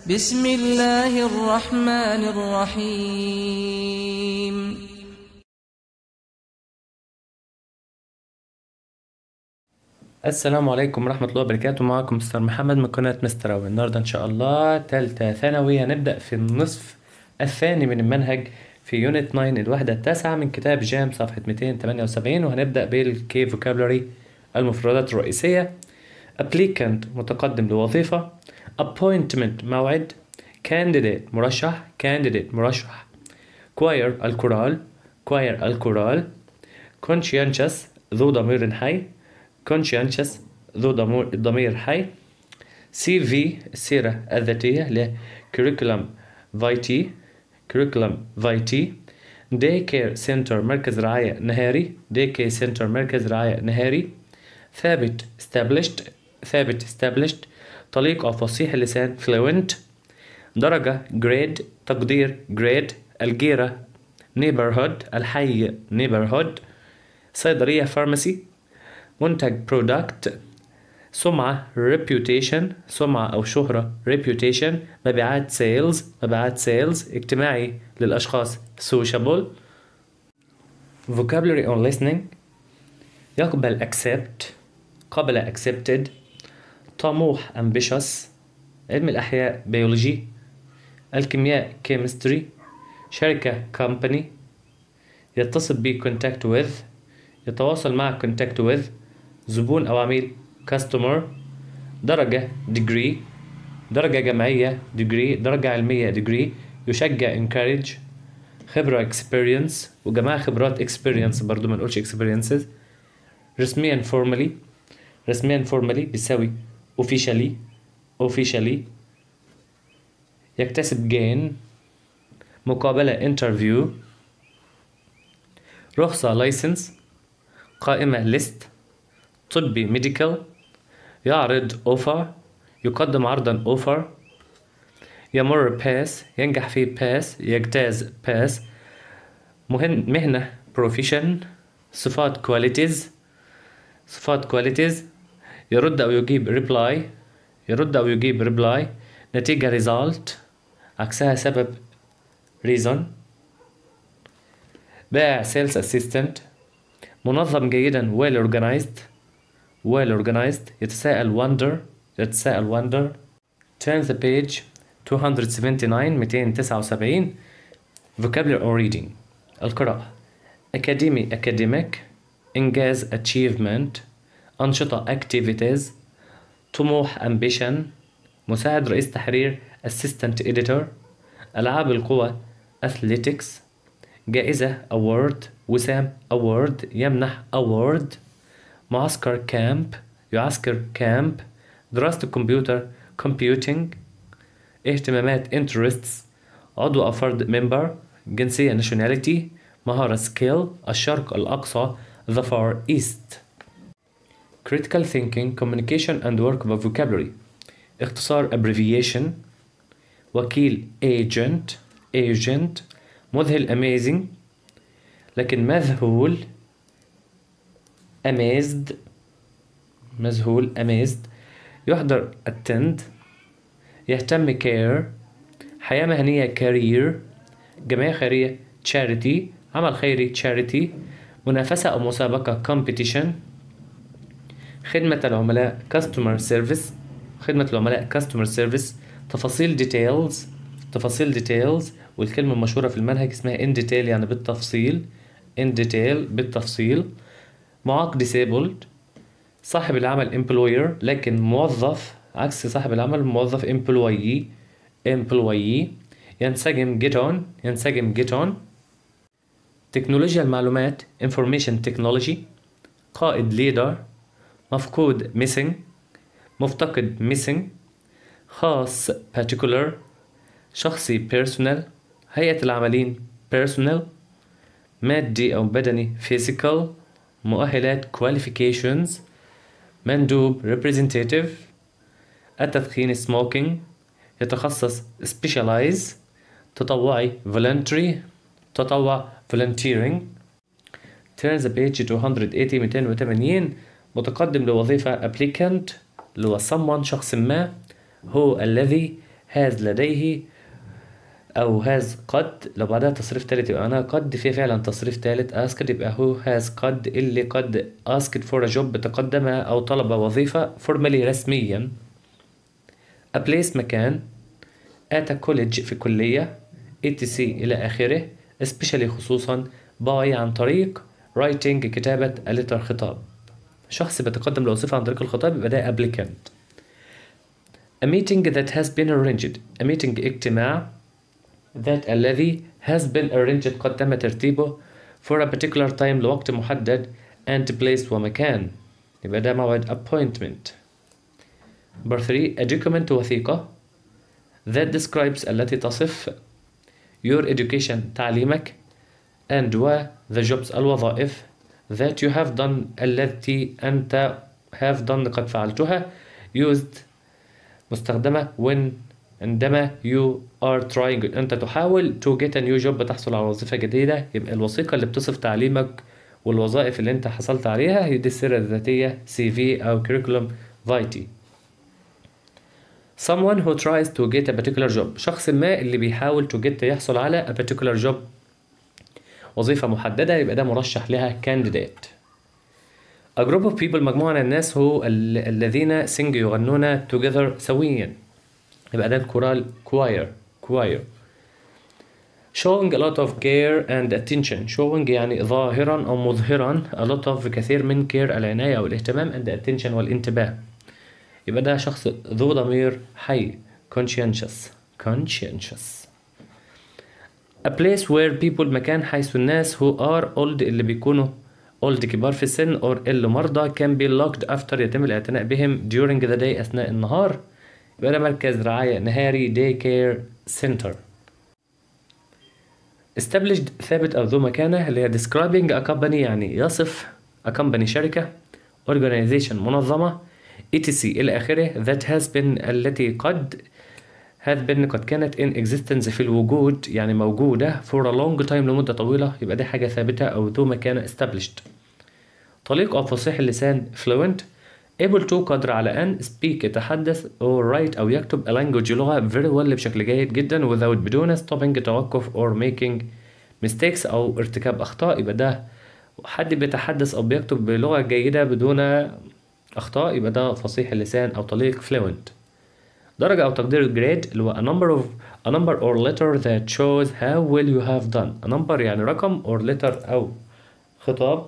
بسم الله الرحمن الرحيم السلام عليكم ورحمة الله وبركاته معكم مستر محمد من قناة مستر أوي النهاردة إن شاء الله تالتة ثانوي هنبدأ في النصف الثاني من المنهج في يونت 9 الوحدة التاسعة من كتاب جام صفحة 278 وهنبدأ بالكي فوكابلري المفردات الرئيسية applicant متقدم لوظيفة appointment موعد candidate مرشح candidate مرشح choir الكورال choir الكورال conscientious ذو ضمير حي conscientious ذو ضمير ضمير حي CV السيرة الذاتية ل curriculum vitae curriculum vitae day care center مركز رعاية نهاري day care center مركز رعاية نهاري ثابت established ثابت established طليق أو فصيح اللسان fluent درجة grade تقدير grade الجيرة neighborhood الحي neighborhood صيدلية pharmacy منتج product سمعة reputation سمعة أو شهرة reputation مبيعات sales مبيعات sales اجتماعي للأشخاص sociable vocabulary on listening يقبل accept قبل accepted طموح ambitious علم الأحياء بيولوجي الكيمياء chemistry شركة company يتصل ب contact with يتواصل مع contact with زبون أو عميل customer درجة degree درجة جمعية degree درجة علمية degree يشجع encourage خبرة experience وجماعة خبرات experience برضو ما نقولش experiences رسميا formally رسميا formally بيساوي officially officially يكتسب gain مقابلة interview رخصة license قائمة list طبي medical يعرض offer يقدم عرضا offer يمر pass ينجح فيه pass يجتاز pass مهن مهنة profession صفات qualities صفات qualities يرد أو يجيب reply يرد أو يجيب reply نتيجة result عكسها سبب reason بائع sales assistant منظم جيدا well organized well organized يتساءل wonder يتساءل wonder turn the page 279 279 vocabulary or reading القراءة academy academic إنجاز achievement أنشطة activities طموح ambition مساعد رئيس تحرير assistant editor ألعاب القوى athletics جائزة award وسام award يمنح award معسكر كامب يعسكر كامب دراسة الكمبيوتر computing اهتمامات interests عضو أو فرد member جنسية nationality مهارة skill الشرق الأقصى the far east critical thinking communication and work of vocabulary اختصار abbreviation وكيل agent agent مذهل amazing لكن مذهول amazed مذهول amazed يحضر attend يهتم care حياة مهنية career جمعية خيرية charity عمل خيري charity منافسة أو مسابقة competition خدمة العملاء customer service خدمة العملاء customer service تفاصيل details تفاصيل details والكلمة المشهورة في المنهج اسمها in detail يعني بالتفصيل in detail بالتفصيل معاق disabled صاحب العمل employer لكن موظف عكس صاحب العمل موظف employee employee ينسجم get on ينسجم get on تكنولوجيا المعلومات information technology قائد leader مفقود missing مفتقد missing خاص particular شخصي personal هيئة العاملين personal مادي أو بدني physical مؤهلات qualifications مندوب representative التدخين smoking يتخصص specialize تطوعي voluntary تطوع volunteering turn the page 280 280 متقدم لوظيفة applicant اللي هو someone شخص ما هو الذي has لديه أو has قد لو بعدها تصريف تالت يبقى أنا قد في فعلا تصريف تالت asked يبقى هو has قد اللي قد asked for a job تقدم أو طلب وظيفة formally رسميا a place مكان at a college في كلية etc إلى آخره especially خصوصا by عن طريق writing كتابة a letter خطاب شخص بيتقدم لوظيفة عن طريق الخطاب يبقى ده applicant a meeting that has been arranged a meeting اجتماع that الذي has been arranged قد تم ترتيبه for a particular time لوقت محدد and place ومكان يبقى ده موعد appointment number 3 a document وثيقة that describes التي تصف your education تعليمك and و the jobs الوظائف that you have done التي أنت have done قد فعلتها used مستخدمة when عندما you are trying أنت تحاول to get a new job بتحصل على وظيفة جديدة يبقى الوثيقة اللي بتصف تعليمك والوظائف اللي أنت حصلت عليها هي دي السيرة الذاتية CV أو curriculum vitae someone who tries to get a particular job شخص ما اللي بيحاول to get يحصل على a particular job وظيفة محددة يبقى ده مرشح لها candidate A group of people مجموعة من الناس هو ال- الذين sing يغنون together سويا يبقى ده الكورال choir choir showing a lot of care and attention showing يعني ظاهرا أو مظهرا a lot of كثير من care العناية أو الاهتمام and attention والانتباه يبقى ده شخص ذو ضمير حي conscientious conscientious a place where people مكان حيث الناس who are old اللي بيكونوا old كبار في السن or اللي مرضى can be looked after يتم الاعتناء بهم during the day أثناء النهار يبقى ده مركز رعاية نهاري day care center established ثابت أو ذو مكانة اللي هي describing a company يعني يصف a company شركة organization منظمة etc إلى آخره that has been التي قد has been قد كانت in existence في الوجود يعني موجودة for a long time لمدة طويلة يبقى دي حاجة ثابتة أو ذو مكانة established طليق أو فصيح اللسان fluent able to قدر على أن speak يتحدث or write أو يكتب a language لغة very well بشكل جيد جدا without بدون stopping توقف or making mistakes أو ارتكاب أخطاء يبقى ده حد بيتحدث أو بيكتب بلغة جيدة بدون أخطاء يبقى ده فصيح اللسان أو طليق fluent درجة أو تقدير الجريد اللي هو a number of a number or letter that shows how well you have done a number يعني رقم or letter أو خطاب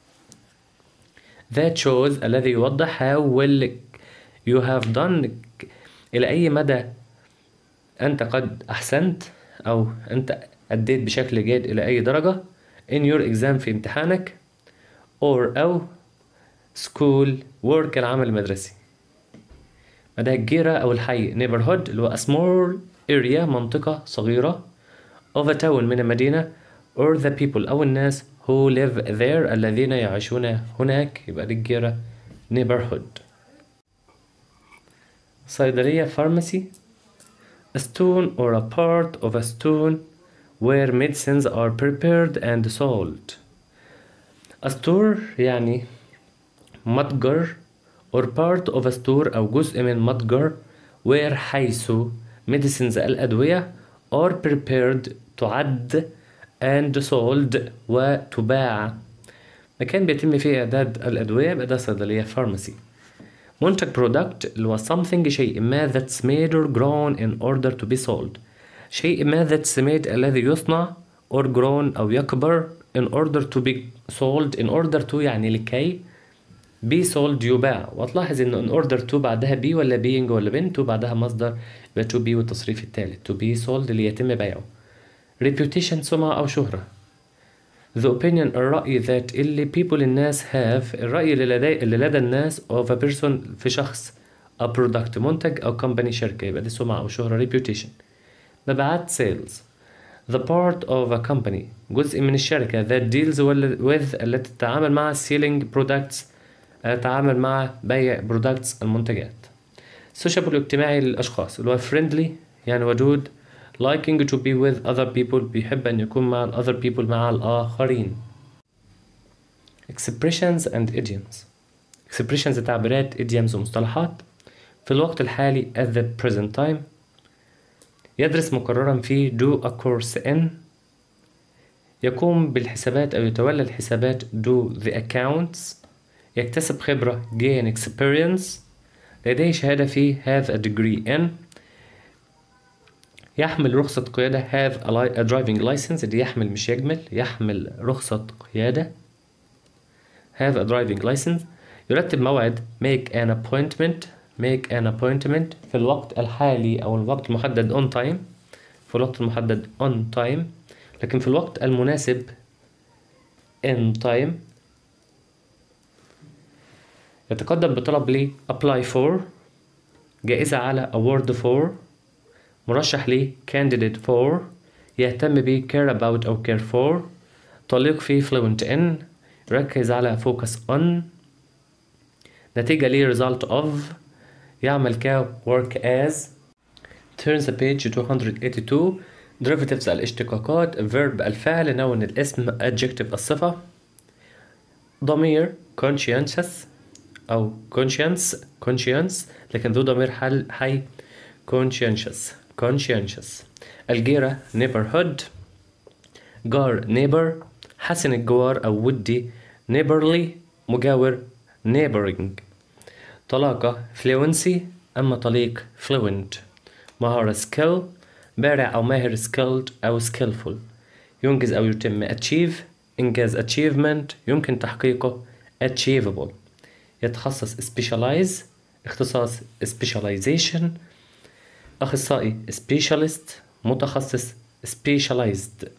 that shows الذي يوضح how well you have done إلى أي مدى أنت قد أحسنت أو أنت أديت بشكل جيد إلى أي درجة in your exam في امتحانك or أو school work العمل المدرسي مدى الجيرة أو الحي neighborhood اللي هو a small area منطقة صغيرة of a town من المدينة or the people أو الناس who live there الذين يعيشون هناك يبقى دي الجيرة neighborhood صيدلية pharmacy a stone or a part of a stone where medicines are prepared and sold a store يعني متجر or part of a store أو جزء من متجر where حيث medicines الأدوية are prepared تعد and sold وتباع مكان بيتم فيه إعداد الأدوية يبقى ده صيدلية pharmacy منتج product اللي هو something شيء ما that's made or grown in order to be sold شيء ما that's made الذي يصنع or grown أو يكبر in order to be sold in order to يعني لكي be sold يباع وتلاحظ انه in order to بعدها be ولا being ولا been to بعدها مصدر يبقى to be والتصريف الثالث to be sold اللي يتم بيعه reputation سمعة أو شهرة the opinion الرأي that اللي people الناس have الرأي اللي لدي اللي لدى الناس of a person في شخص a product منتج أو company شركة يبقى دي سمعة أو شهرة reputation مبيعات sales the part of a company جزء من الشركة that deals with التي تتعامل مع selling products أتعامل مع بيع products المنتجات sociable اجتماعي للأشخاص اللي هو friendly يعني ودود liking to be with other people بيحب أن يكون مع ال other people مع الآخرين expressions and idioms expressions تعبيرات idioms ومصطلحات في الوقت الحالي at the present time يدرس مقررا في do a course in يقوم بالحسابات أو يتولى الحسابات do the accounts يكتسب خبرة gain experience لديه شهادة في have a degree in يحمل رخصة قيادة have a, li- a driving license اللي يحمل مش يجمل يحمل رخصة قيادة have a driving license يرتب موعد make an appointment make an appointment في الوقت الحالي أو الوقت المحدد on time في الوقت المحدد on time لكن في الوقت المناسب in time يتقدم بطلب ل apply for جائزة على award for مرشح ل candidate for يهتم ب care about أو care for طليق في fluent in يركز على focus on نتيجة ل result of يعمل ك work as turn the page 282 derivatives الاشتقاقات verb الفعل noun الاسم adjective الصفة ضمير conscientious أو conscience conscience لكن ذو ضمير حل حي conscientious conscientious الجيرة neighborhood جار neighbor حسن الجوار أو ودي neighborly مجاور neighboring طلاقة fluency أما طليق fluent مهارة skill بارع أو ماهر skilled أو skillful ينجز أو يتم achieve إنجاز achievement يمكن تحقيقه achievable يتخصص specialize اختصاص specialization أخصائي specialist متخصص specialized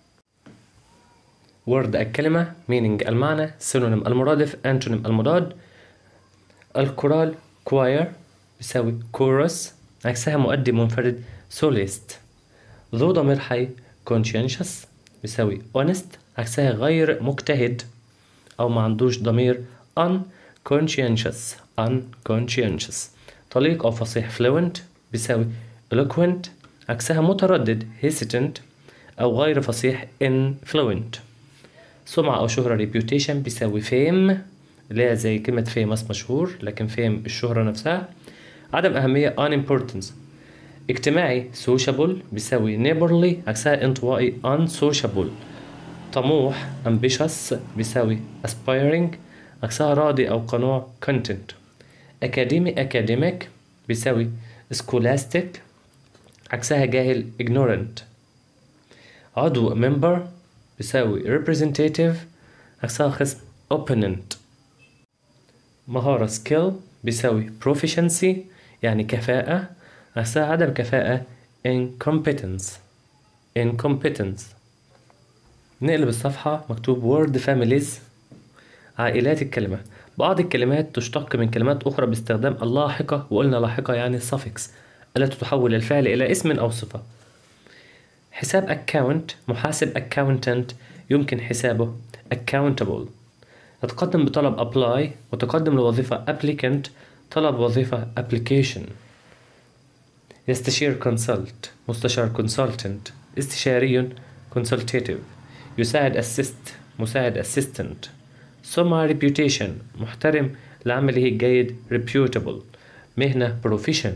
word الكلمة meaning المعنى synonym المرادف antonym المضاد الكورال choir بيساوي chorus عكسها مؤدي منفرد solist ذو ضمير حي conscientious بيساوي honest عكسها غير مجتهد أو ما عندوش ضمير unconscientious unconscientious طليق أو فصيح fluent بيساوي eloquent عكسها متردد hesitant أو غير فصيح influent سمعة أو شهرة reputation بيساوي fame اللي هي زي كلمة famous مشهور لكن fame الشهرة نفسها عدم أهمية unimportance اجتماعي sociable بيساوي neighborly عكسها انطوائي unsociable طموح ambitious بيساوي aspiring عكسها راضي أو قنوع content أكاديمي academic بيساوي scholastic عكسها جاهل ignorant عضو member بيساوي representative عكسها خصم opponent مهارة skill بيساوي proficiency يعني كفاءة عكسها عدم كفاءة incompetence incompetence نقلب الصفحة مكتوب word families عائلات الكلمة بعض الكلمات تشتق من كلمات أخرى باستخدام اللاحقة وقلنا لاحقة يعني suffix التي تحول الفعل إلى اسم أو صفة حساب account محاسب accountant يمكن حسابه accountable يتقدم بطلب apply وتقدم لوظيفة applicant طلب وظيفة application يستشير consult مستشار consultant استشاري consultative يساعد assist مساعد assistant سمعة reputation محترم لعمله الجيد reputable مهنة profession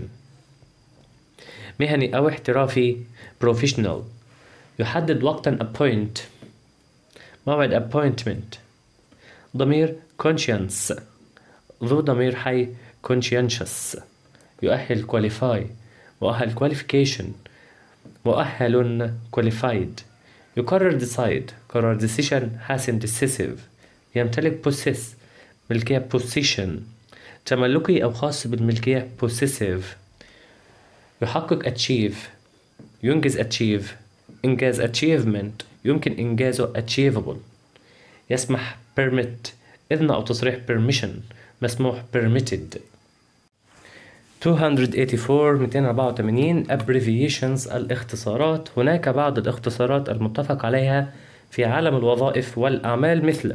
مهني أو احترافي professional يحدد وقتا appoint موعد appointment ضمير conscience ذو ضمير حي conscientious يؤهل qualify مؤهل qualification مؤهل qualified يقرر decide قرار decision حاسم decisive يمتلك possess ملكية possession تملكي أو خاص بالملكية possessive يحقق achieve ينجز achieve إنجاز achievement يمكن إنجازه achievable يسمح permit إذن أو تصريح permission مسموح permitted 284 284 abbreviations الاختصارات هناك بعض الاختصارات المتفق عليها في عالم الوظائف والأعمال مثل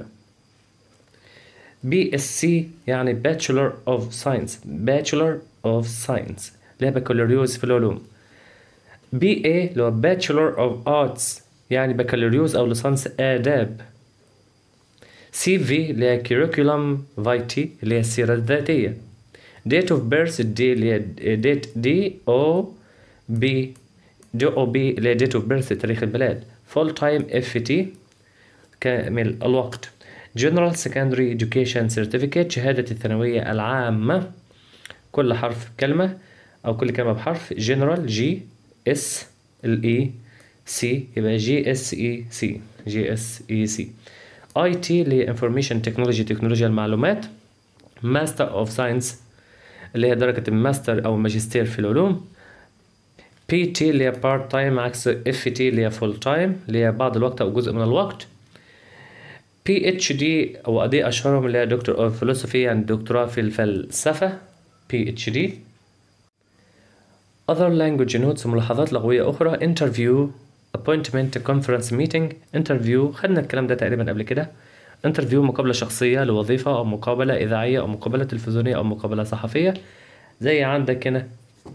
BSc يعني Bachelor of Science Bachelor of Science اللي هي بكالوريوس في العلوم BA اللي هو Bachelor of Arts يعني بكالوريوس أو ليسانس آداب CV اللي هي Curriculum Vitae اللي هي السيرة الذاتية Date of birth دي اللي هي date D O B دي او بي اللي هي date of birth تاريخ الميلاد full time FT كامل الوقت General Secondary Education Certificate شهادة الثانوية العامة كل حرف كلمة أو كل كلمة بحرف General G S ال E C يبقى G S E C G S E C IT اللي هي Information Technology تكنولوجيا المعلومات Master of Science اللي هي درجة الماستر أو الماجستير في العلوم بي تي اللي هي بارت تايم عكس اف تي اللي هي فول تايم اللي هي بعض الوقت أو جزء من الوقت بي اتش دي أو دي أشهرهم اللي هي دكتور أوف فيلوسوفي يعني دكتوراه في الفلسفة بي اتش دي other language notes ملاحظات لغوية أخرى interview appointment conference meeting interview خدنا الكلام ده تقريبا قبل كده interview مقابلة شخصية لوظيفة أو مقابلة إذاعية أو مقابلة تلفزيونية أو مقابلة صحفية زي عندك هنا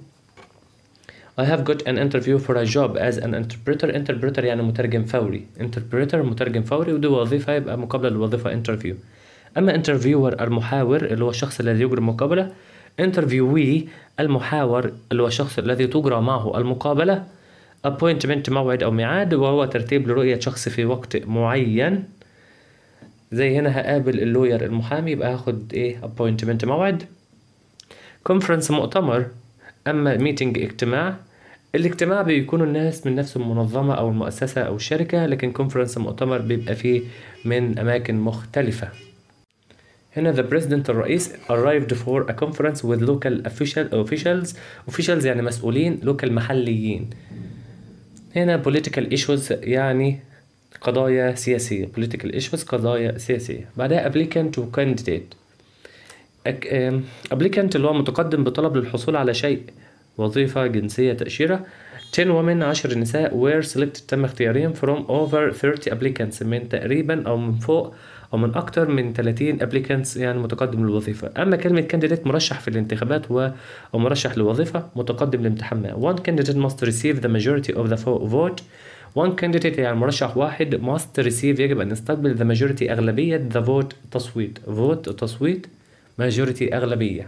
I have got an interview for a job as an interpreter interpreter يعني مترجم فوري interpreter مترجم فوري ودي وظيفة يبقى مقابلة للوظيفة interview أما interviewer المحاور اللي هو الشخص الذي يجري المقابلة interviewee المحاور اللي هو الشخص الذي تجرى معه المقابلة appointment موعد أو ميعاد وهو ترتيب لرؤية شخص في وقت معين زي هنا هقابل اللوير المحامي يبقى هاخد ايه appointment موعد conference مؤتمر اما meeting اجتماع الاجتماع بيكونوا الناس من نفس المنظمة او المؤسسة او الشركة لكن conference مؤتمر بيبقى فيه من اماكن مختلفة هنا the president الرئيس arrived for a conference with local official officials officials يعني مسؤولين local محليين هنا political issues يعني قضايا سياسية political issues قضايا سياسية بعدها applicant و candidate applicant اللي هو متقدم بطلب للحصول على شيء وظيفة جنسية تأشيرة 10 women 10 نساء were selected تم اختيارهم from over 30 applicants من تقريبا أو من فوق أو من أكتر من 30 applicants يعني متقدم للوظيفة أما كلمة candidate مرشح في الانتخابات و أو مرشح لوظيفة متقدم لامتحان ما one candidate must receive the majority of the vote one candidate يعني مرشح واحد must receive يجب أن يستقبل the majority أغلبية the vote تصويت vote تصويت majority أغلبية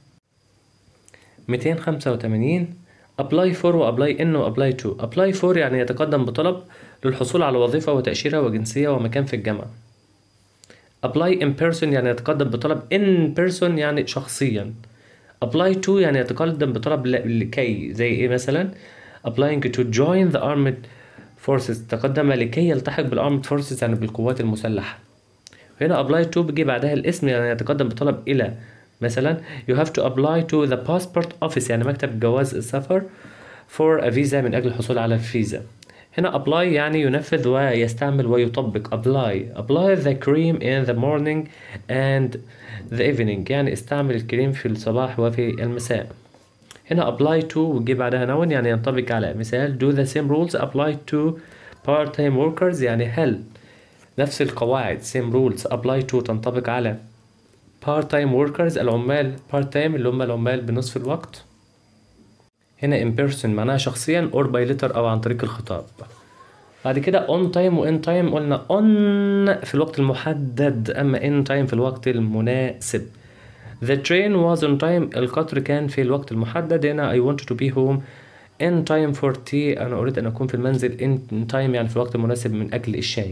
285 apply for و apply in و apply to apply for يعني يتقدم بطلب للحصول على وظيفة وتأشيرة وجنسية ومكان في الجامعة apply in person يعني يتقدم بطلب in person يعني شخصيا apply to يعني يتقدم بطلب لكي زي ايه مثلا applying to join the armed forces تقدم لكي يلتحق بالارمد forces يعني بالقوات المسلحة هنا apply to بيجي بعدها الاسم يعني يتقدم بطلب إلى مثلا you have to apply to the passport office يعني مكتب جواز السفر for a visa من أجل الحصول على الفيزا هنا apply يعني ينفذ ويستعمل ويطبق apply apply the cream in the morning and the evening يعني استعمل الكريم في الصباح وفي المساء هنا apply to وتجي بعدها noun يعني ينطبق على مثال do the same rules apply to part time workers يعني هل نفس القواعد same rules apply to تنطبق على part time workers العمال part time اللي هم العمال بنصف الوقت هنا in person معناها شخصيا or by letter أو عن طريق الخطاب بعد كده on time و in time قلنا on في الوقت المحدد أما in time في الوقت المناسب The train was on time القطر كان في الوقت المحدد هنا I wanted to be home in time for tea أنا أريد أن أكون في المنزل in time يعني في الوقت المناسب من أجل الشاي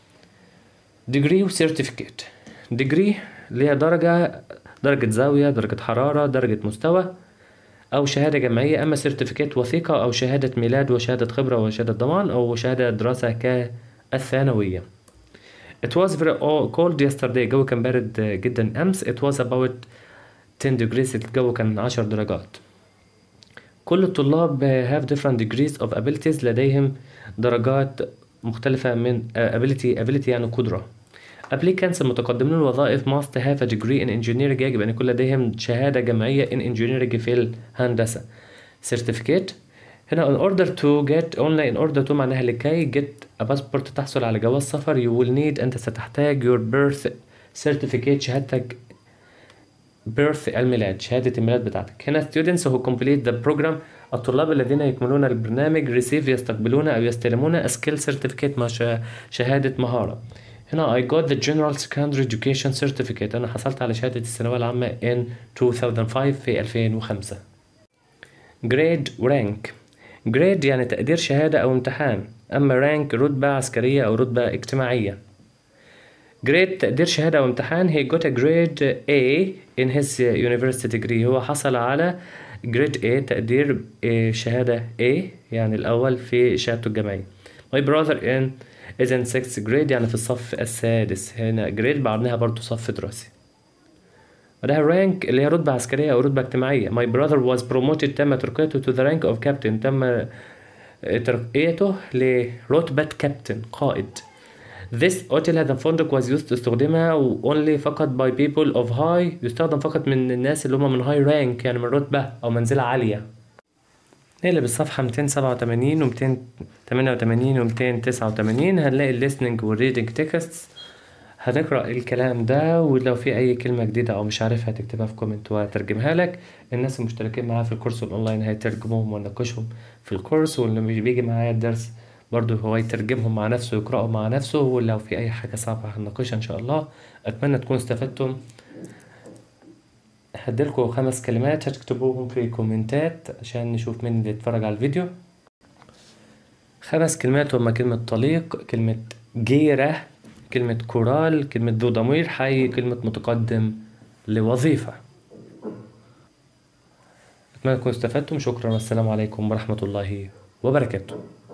degree و certificate degree اللي هي درجة درجة زاوية درجة حرارة درجة مستوى أو شهادة جامعية أما سيرتيفيكات وثيقة أو شهادة ميلاد وشهادة خبرة وشهادة ضمان أو شهادة دراسة كالثانوية It was very cold yesterday الجو كان بارد جدا أمس It was about 10 degrees الجو كان 10 درجات كل الطلاب have different degrees of abilities لديهم درجات مختلفة من ability ability يعني قدرة applicants المتقدمين للوظائف must have a degree in engineering يجب أن يكون لديهم شهادة جامعية in engineering في الهندسة certificate هنا in order to get only in order to معناها لكي get a passport تحصل على جواز سفر you will need أنت ستحتاج your birth certificate شهادتك birth الميلاد شهادة الميلاد بتاعتك هنا students who complete the program الطلاب الذين يكملون البرنامج receive يستقبلون أو يستلمون a skill certificate مع شهادة مهارة هنا I got the general secondary education certificate أنا حصلت على شهادة الثانوية العامة in 2005 في 2005 grade rank جريد يعني تقدير شهادة أو امتحان أما رانك رتبة عسكرية أو رتبة اجتماعية جريد تقدير شهادة أو امتحان he got a grade A in his university degree هو حصل على جريد A تقدير آه، شهادة A يعني الأول في شهادته الجامعية my brother in is in sixth grade يعني في الصف السادس هنا جريد بعدها برضو صف دراسي وده رانك اللي هي رتبة عسكرية أو رتبة اجتماعية my brother was promoted تم ترقيته to the rank of captain تم ترقيته لرتبة كابتن قائد This hotel هذا الفندق was used استخدمها only فقط by people of high يستخدم فقط من الناس اللي هم من high rank يعني من رتبة أو منزلة عالية نقلب الصفحة 287 و 288 و 289 هنلاقي ال listening و reading texts هنقرأ الكلام ده ولو في أي كلمة جديدة أو مش عارفها هتكتبها في كومنت وهترجمها لك الناس المشتركين معايا في الكورس الأونلاين هيترجموهم ونناقشهم في الكورس واللي مش بيجي معايا الدرس برضه هو يترجمهم مع نفسه ويقرأهم مع نفسه ولو في أي حاجة صعبة هنناقشها إن شاء الله أتمنى تكونوا استفدتم هديلكوا خمس كلمات هتكتبوهم في كومنتات عشان نشوف مين اللي يتفرج على الفيديو خمس كلمات هما كلمة طليق كلمة جيرة كلمة كورال كلمة ذو ضمير حي كلمة متقدم لوظيفة أتمنى تكونوا استفدتم شكرا والسلام عليكم ورحمة الله وبركاته